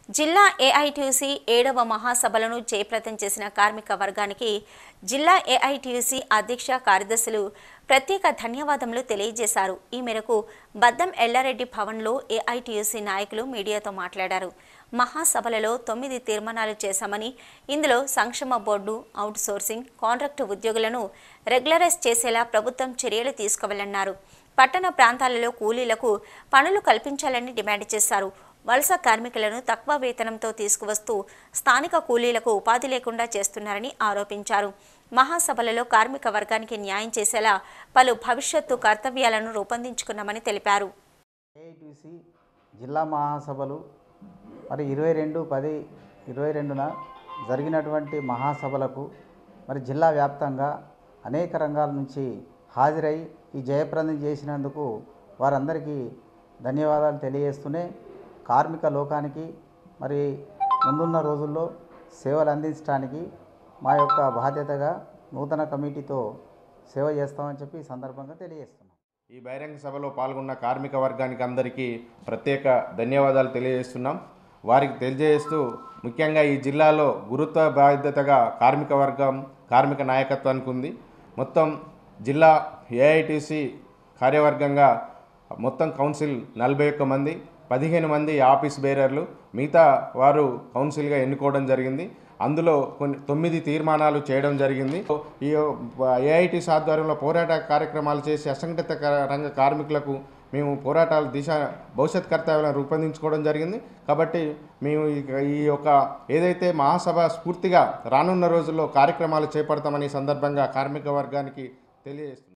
జిల్లా ఏఐటీయూసీ ఏడవ మహాసభలను జయప్రదం చేసిన కార్మిక వర్గానికి జిల్లా ఏఐటీయూసీ అధ్యక్ష కార్యదర్శులు ప్రత్యేక ధన్యవాదములు తెలియజేశారు ఈ మేరకు బద్దం ఎల్లారెడ్డి భవన్లో ఏఐటీయూసీ నాయకులు మీడియాతో మాట్లాడారు మహాసభలలో తొమ్మిది తీర్మానాలు చేశామని ఇందులో సంక్షేమ బోర్డు అవుట్ సోర్సింగ్ కాంట్రాక్టు ఉద్యోగులను రెగ్యులరైజ్ చేసేలా ప్రభుత్వం చర్యలు తీసుకోవాలన్నారు పట్టణ ప్రాంతాలలో కూలీలకు పనులు కల్పించాలని డిమాండ్ చేశారు వలస కార్మికులను తక్కువ వేతనంతో తీసుకువస్తూ స్థానిక కూలీలకు ఉపాధి లేకుండా చేస్తున్నారని ఆరోపించారు మహాసభలలో కార్మిక వర్గానికి న్యాయం చేసేలా పలు భవిష్యత్తు కర్తవ్యాలను రూపొందించుకున్నామని తెలిపారు ఏఐటీసీ జిల్లా మహాసభలు మరి ఇరవై రెండు పది ఇరవై రెండున జరిగినటువంటి మహాసభలకు మరి జిల్లా వ్యాప్తంగా అనేక రంగాల నుంచి హాజరై ఈ జయప్రదం చేసినందుకు వారందరికీ ధన్యవాదాలు తెలియజేస్తూనే కార్మిక లోకానికి మరి ముందున్న రోజుల్లో సేవలు అందించడానికి మా యొక్క బాధ్యతగా నూతన కమిటీతో సేవ చేస్తామని చెప్పి ఈ సందర్భంగా తెలియజేస్తున్నాం ఈ బహిరంగ సభలో పాల్గొన్న కార్మిక వర్గానికి అందరికీ ప్రత్యేక ధన్యవాదాలు తెలియజేస్తున్నాం వారికి తెలియజేస్తూ ముఖ్యంగా ఈ జిల్లాలో గురుత్వ బాధ్యతగా కార్మిక వర్గం కార్మిక నాయకత్వానికి ఉంది మొత్తం జిల్లా ఏఐటిసి కార్యవర్గంగా మొత్తం కౌన్సిల్ నలభై ఒక్క మంది పదిహేను మంది ఆఫీస్ బేరర్లు మిగతా వారు కౌన్సిల్గా ఎన్నుకోవడం జరిగింది అందులో కొన్ని తొమ్మిది తీర్మానాలు చేయడం జరిగింది ఈ ఏఐటీసీ ఆధ్వర్యంలో పోరాట కార్యక్రమాలు చేసి అసంఘటిత క- రంగ కార్మికులకు మేము పోరాటాల దిశ భవిష్యత్ కర్తవ్యాలను రూపొందించుకోవడం జరిగింది కాబట్టి మేము ఈ- ఈ యొక్క ఏదైతే మహాసభ స్ఫూర్తిగా రానున్న రోజుల్లో కార్యక్రమాలు చేపడతామని ఈ సందర్భంగా కార్మిక వర్గానికి తెలియజేస్తున్నాం